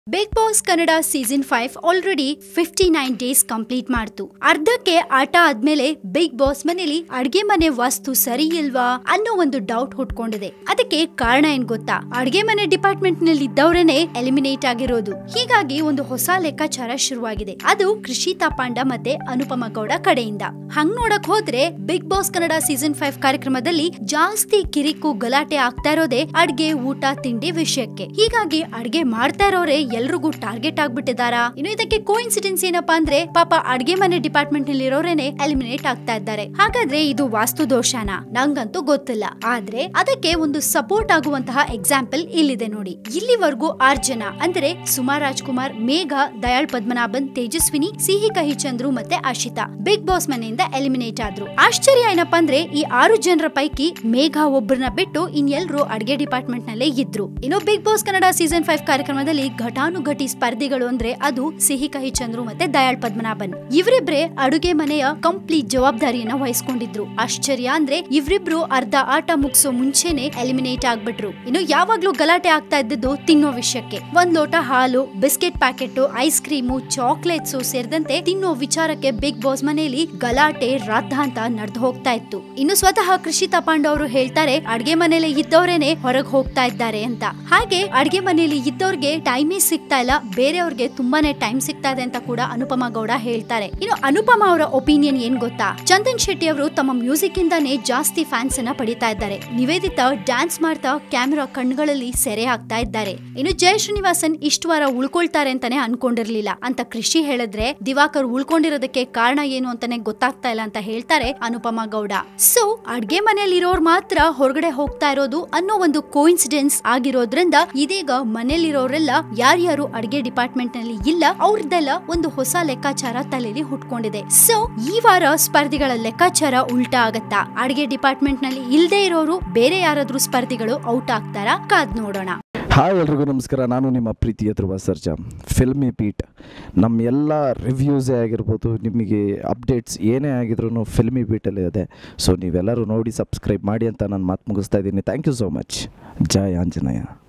big boss Kannada season five already fifty nine days complete ಮಾಡ್ತು ಅರ್ಧಕ್ಕೆ ಆಟ ಆದ್ಮೇಲೆ ಬಿಗ್ ಬಾಸ್ ಮನೇಲಿ ಅಡ್ಗೆ ಮನೆ ವಾಸ್ತು ಸರಿ ಇಲ್ವಾ ಅನ್ನೋ ಒಂದು ಡೌಟ್ ಹುಟ್ಕೊಂಡಿದೆ ಅದಕ್ಕೆ ಕಾರಣ ಏನ್ ಗೊತ್ತಾ ಅಡ್ಗೆ ಮನೆ ಡಿಪಾರ್ಟ್ಮೆಂಟ್ ನಲ್ಲಿ ಇದ್ದವರೇನೆ ಎಲಿಮಿನೇಟ್ ಆಗಿರೋದು ಹೀಗಾಗಿ ಒಂದು ಹೊಸ ಲೆಕ್ಕಾಚಾರ ಶುರುವಾಗಿದೆ ಅದು ಕೃಷಿ ತಾಪಾಂಡ ಮತ್ತೆ ಅನುಪಮ ಗೌಡ ಕಡೆಯಿಂದ ಹಂಗ್ ನೋಡಕ್ ಹೋದ್ರೆ Bigg boss Kannada season five ಕಾರ್ಯಕ್ರಮದಲ್ಲಿ ಜಾಸ್ತಿ ಕಿರಿಕು ಗಲಾಟೆ ಆಗ್ತಾ ಇರೋದೇ ಅಡ್ಗೆ ಊಟ ತಿಂಡಿ ವಿಷಯಕ್ಕೆ ಹೀಗಾಗಿ ಅಡ್ಗೆ ಮಾಡ್ತಾ ಇರೋರೆ ಎಲ್ರಿಗೂ ಟಾರ್ಗೆಟ್ ಆಗ್ಬಿಟ್ಟಿದಾರಾ ಇನ್ನು ಇದಕ್ಕೆ ಕೋಇನ್ಸಿಡೆನ್ಸ್ ಏನಪ್ಪಾ ಅಂದ್ರೆ ಪಾಪ ಅಡ್ಗೆ ಮನೆ ಡಿಪಾರ್ಟ್ಮೆಂಟ್ ನಲ್ಲಿ ಇರೋರೇನೆ ಎಲಿಮಿನೇಟ್ ಆಗ್ತಾ ಇದ್ದಾರೆ ಹಾಗಾದ್ರೆ ಇದು ವಾಸ್ತು ದೋಷನ ನಂಗಂತೂ ಗೊತ್ತಿಲ್ಲ ಆದ್ರೆ ಅದಕ್ಕೆ ಒಂದು ಸಪೋರ್ಟ್ ಆಗುವಂತಹ ಎಕ್ಸಾಂಪಲ್ ಇಲ್ಲಿದೆ ನೋಡಿ ಇಲ್ಲಿವರೆಗೂ ಆರ್ ಜನ ಅಂದ್ರೆ ಸುಮಾ ರಾಜ್ಕುಮಾರ್ ಮೇಘ ದಯಾಳ್ ಪದ್ಮನಾಭನ್ ತೇಜಸ್ವಿನಿ ಸಿಹಿ ಕಹಿ ಚಂದ್ರು ಮತ್ತೆ ಆಶಿತಾ ಬಿಗ್ ಬಾಸ್ ಮನೆಯಿಂದ ಎಲಿಮಿನೇಟ್ ಆದ್ರು ಆಶ್ಚರ್ಯ ಏನಪ್ಪಾ ಅಂದ್ರೆ ಈ ಆರು ಜನರ ಪೈಕಿ ಮೇಘ ಒಬ್ಬರನ್ನ ಬಿಟ್ಟು ಇನ್ನೆಲ್ರು ಅಡ್ಗೆ ಡಿಪಾರ್ಟ್ಮೆಂಟ್ ನಲ್ಲೇ ಇದ್ರು ಇನ್ನು big boss Kannada season five ಕಾರ್ಯಕ್ರಮದಲ್ಲಿ ಘಟಾನುಘಟಿ ಸ್ಪರ್ಧಿಗಳು ಅಂದ್ರೆ ಅದು ಸಿಹಿ ಕಹಿ ಚಂದ್ರು ಮತ್ತೆ ದಯಾಳ್ ಪದ್ಮನಾಭನ್ ಇವರಿಬ್ರೆ ಅಡುಗೆ ಮನೆಯ ಕಂಪ್ಲೀಟ್ ಜವಾಬ್ದಾರಿಯನ್ನ ವಹಿಸ್ಕೊಂಡಿದ್ರು ಆಶ್ಚರ್ಯ ಅಂದ್ರೆ ಇವರಿಬ್ರು ಅರ್ಧ ಆಟ ಮುಗಿಸೋ ಮುಂಚೆನೆ ಎಲಿಮಿನೇಟ್ ಆಗ್ಬಿಟ್ರು ಇನ್ನು ಯಾವಾಗ್ಲೂ ಗಲಾಟೆ ಆಗ್ತಾ ಇದ್ದದ್ದು ತಿನ್ನೋ ವಿಷಯಕ್ಕೆ ಒಂದ್ ಲೋಟ ಹಾಲು biscuit packet ice cream chocolates ಸೇರಿದಂತೆ ತಿನ್ನೋ ವಿಚಾರಕ್ಕೆ ಬಿಗ್ ಬಾಸ್ ಮನೆಯಲ್ಲಿ ಗಲಾಟೆ ರಾದ್ಧಾಂತ ನಡೆದು ಹೋಗ್ತಾ ಇತ್ತು ಇನ್ನು ಸ್ವತಃ ಕೃಷಿ ತಪಾಂಡ ಅವರು ಹೇಳ್ತಾರೆ ಅಡ್ಗೆ ಮನೇಲಿ ಇದ್ದವರೇನೆ ಹೊರಗೆ ಹೋಗ್ತಾ ಇದ್ದಾರೆ ಅಂತ ಹಾಗೆ ಅಡ್ಗೆ ಮನೆಯಲ್ಲಿ ಇದ್ದವ್ರಿಗೆ ಟೈಮೇ ಸಿಗ್ತಾ ಇಲ್ಲ ಬೇರೆಯವ್ರಿಗೆ ತುಂಬಾನೇ ಟೈಮ್ ಸಿಗ್ತಾ ಇದೆ ಅಂತ ಕೂಡ ಅನುಪಮ ಗೌಡ ಹೇಳ್ತಾರೆ ಇನ್ನು ಅನುಪಮ ಅವರ ಒಪಿನಿಯನ್ ಏನ್ ಗೊತ್ತಾ ಚಂದನ್ ಶೆಟ್ಟಿ ಅವರು ತಮ್ಮ ಮ್ಯೂಸಿಕ್ ಇಂದಾನೇ ಜಾಸ್ತಿ ಫ್ಯಾನ್ಸ್ ಅನ್ನ ಪಡಿತಾ ಇದ್ದಾರೆ ನಿವೇದಿತಾ ಡ್ಯಾನ್ಸ್ ಮಾಡ್ತಾ ಕ್ಯಾಮೆರಾ ಕಣ್ಗಳಲ್ಲಿ ಸೆರೆ ಆಗ್ತಾ ಇದ್ದಾರೆ ಇನ್ನು ಜಯ ಶ್ರೀನಿವಾಸನ್ ಇಷ್ಟು ವಾರ ಉಳ್ಕೊಳ್ತಾರೆ ಅಂತಾನೆ ಅನ್ಕೊಂಡಿರ್ಲಿಲ್ಲ ಅಂತ ಕೃಷಿ ಹೇಳಿದ್ರೆ ದಿವಾಕರ್ ಉಳ್ಕೊಂಡಿರೋದಕ್ಕೆ ಕಾರಣ ಏನು ಅಂತಾನೆ ಗೊತ್ತಾಗ್ತಾ ಇಲ್ಲ ಅಂತ ಹೇಳ್ತಾರೆ ಅನುಪಮ ಗೌಡ ಸೊ ಅಡ್ಗೆ ಮನೆಯಲ್ಲಿ ಇರೋರು ಮಾತ್ರ ಹೊರಗಡೆ ಹೋಗ್ತಾ ಇರೋದು ಅನ್ನೋ ಒಂದು ಕೋಇನ್ಸಿಡೆನ್ಸ್ ಆಗಿರೋದ್ರಿಂದ ಇದೀಗ ಮನೇಲಿರೋರೆಲ್ಲ ಯಾರ್ಯಾರು ಅಡ್ಗೆ ಡಿಪಾರ್ಟ್ಮೆಂಟ್ ನಲ್ಲಿ ಇಲ್ಲ ಅವ್ರದ್ದೆಲ್ಲ ಒಂದು ಹೊಸ ಲೆಕ್ಕಾಚಾರ ತಲೆಯಲ್ಲಿ ಹುಟ್ಕೊಂಡಿದೆ ಸೊ ಈ ವಾರ ಸ್ಪರ್ಧಿಗಳ ಲೆಕ್ಕಾಚಾರ ಉಲ್ಟಾ ಆಗತ್ತಾ ಅಡ್ಗೆ ಡಿಪಾರ್ಟ್ಮೆಂಟ್ ನಲ್ಲಿ ಇಲ್ದೇ ಇರೋರು ಬೇರೆ ಯಾರಾದ್ರೂ ಸ್ಪರ್ಧಿಗಳು ಔಟ್ ಆಗ್ತಾರಾ ಕಾದ್ ನೋಡೋಣ ಹಾಯ್ ಎಲ್ರಿಗೂ ನಮಸ್ಕಾರ ನಾನು ನಿಮ್ಮ ಪ್ರೀತಿಯ ಧ್ರುವ ಸರ್ಜಾ ಫಿಲ್ಮಿ ಬೀಟ್ ನಮ್ಮ ಎಲ್ಲ ರಿವ್ಯೂಸೇ ಆಗಿರ್ಬೋದು ನಿಮಗೆ ಅಪ್ಡೇಟ್ಸ್ ಏನೇ ಆಗಿದ್ರು ಫಿಲ್ಮಿ ಬೀಟಲ್ಲಿ ಇದೆ ಸೊ ನೀವೆಲ್ಲರೂ ನೋಡಿ ಸಬ್ಸ್ಕ್ರೈಬ್ ಮಾಡಿ ಅಂತ ನಾನು ಮಾತು ಮುಗಿಸ್ತಾ ಇದ್ದೀನಿ ಥ್ಯಾಂಕ್ ಯು ಸೋ ಮಚ್ ಜಯ ಆಂಜನೇಯ